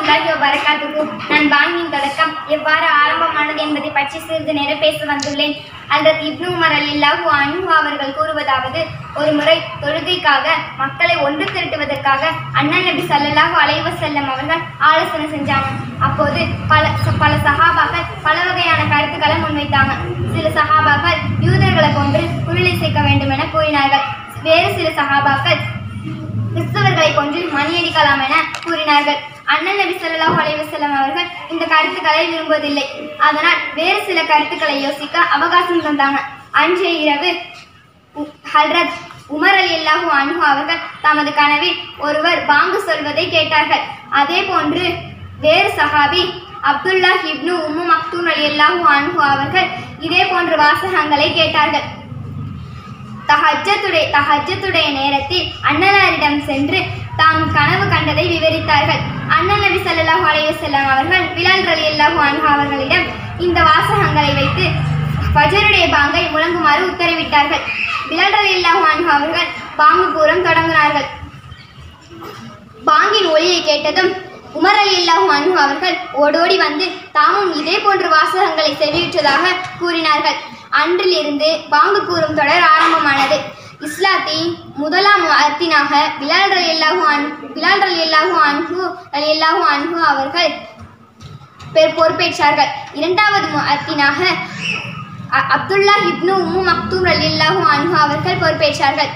வரமத்துல்லாஹி வரகாத்துக்கு நான் பாங்கின் தொடக்கம் எவ்வாறு ஆரம்பமானது என்பதை பற்றி சிறிது நேரம் பேச வந்துள்ளேன் அல்லது இப்னு உமர் அல்லாஹு அன்ஹு அவர்கள் கூறுவதாவது ஒரு முறை தொழுகைக்காக மக்களை ஒன்று திரட்டுவதற்காக அண்ணன் நபி ஸல்லல்லாஹு அலைஹி வஸல்லம் அவர்கள் ஆலோசனை செஞ்சாங்க அப்போது பல பல சஹாபாக்கள் பல வகையான கருத்துக்களை முன்வைத்தாங்க சில சஹாபாக்கள் யூதர்களை கொன்று குருளை சேர்க்க வேண்டும் என கூறினார்கள் வேறு சில சஹாபாக்கள் கிறிஸ்தவர்களை கொன்று மணியடிக்கலாம் என கூறினார்கள் அண்ணன் நபி ஸல்லல்லாஹு அலைஹி வஸல்லம் அவர்கள் இந்த கருத்துக்களை விரும்புவதில்லை அதனால் வேறு சில கருத்துக்களை யோசிக்க அவகாசம் தந்தாங்க அன்றைய இரவு உ- ஹல்ரத் உமர் அலி அல்லாஹு அன்ஹு அவர்கள் தமது கனவில் ஒருவர் பாங்கு சொல்வதை கேட்டார்கள் அதே போன்று வேறு சஹாபி அப்துல்லா இப்னு உம்மு மக்தூம் அலி அல்லாஹு அன்ஹு அவர்கள் இதே போன்ற வாசகங்களை கேட்டார்கள் தஹஜத்துடைய தஹஜத்துடைய நேரத்தில் அண்ணலாரிடம் சென்று தாம் கனவு கண்டதை விவரித்தார்கள் அண்ணன் நபி ஸல்லல்லாஹு அலைஹி வஸல்லம் அவர்கள் பிலால் ரலியல்லாஹு அன்ஹு அவர்களிடம் இந்த வாசகங்களை வைத்து ஃபஜருடைய பாங்கை முழங்குமாறு உத்தரவிட்டார்கள் பிலால் ரலியல்லாஹு அன்ஹு அவர்கள் பாங்கு கூறம் தொடங்கினார்கள் பாங்கின் ஒலியை கேட்டதும் உமர் அலி அல்லாஹு அன்ஹு அவர்கள் ஓடோடி வந்து தாமும் இதே போன்ற வாசகங்களை செவியுற்றதாக கூறினார்கள் அன்றிலிருந்து பாங்கு கூறும் தொடர் ஆரம்பமானது இஸ்லாத்தின் முதலாம் அத்தினாக பிலால் அலி அல்லாஹு அன் பிலால் அலி அல்லாஹு அன்ஹு அலி அல்லாஹு அன்ஹு அவர்கள் பெரு பொறுப்பேற்றார்கள் இரண்டாவது அத்தினாக அப்துல்லா இப்னு உம்மு மக்தூம் அலி அல்லாஹு அன்ஹு அவர்கள் பொறுப்பேற்றார்கள்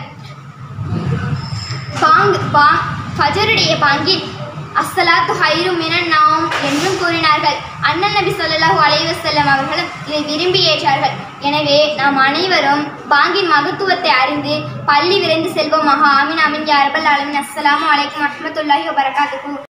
பாங் பாங் ஃபஜருடைய பாங்கில் அஸ்ஸலாத்து ஹைரு மினன் நாம் என்றும் கூறினார்கள் அண்ணன் நபி ஸல்லல்லாஹு அலைஹி வஸல்லம் அவர்களும் இதை விரும்பி ஏற்றார்கள் எனவே நாம் அனைவரும் பாங்கின் மகத்துவத்தை அறிந்து பள்ளி விரைந்து செல்வோமாக ஆமீன் ஆமீன் யா ரப்பல் ஆலமீன் அஸ்ஸலாமு அலைக்கும் வரஹ்மத்துல்லாஹி வபரகாத்துஹு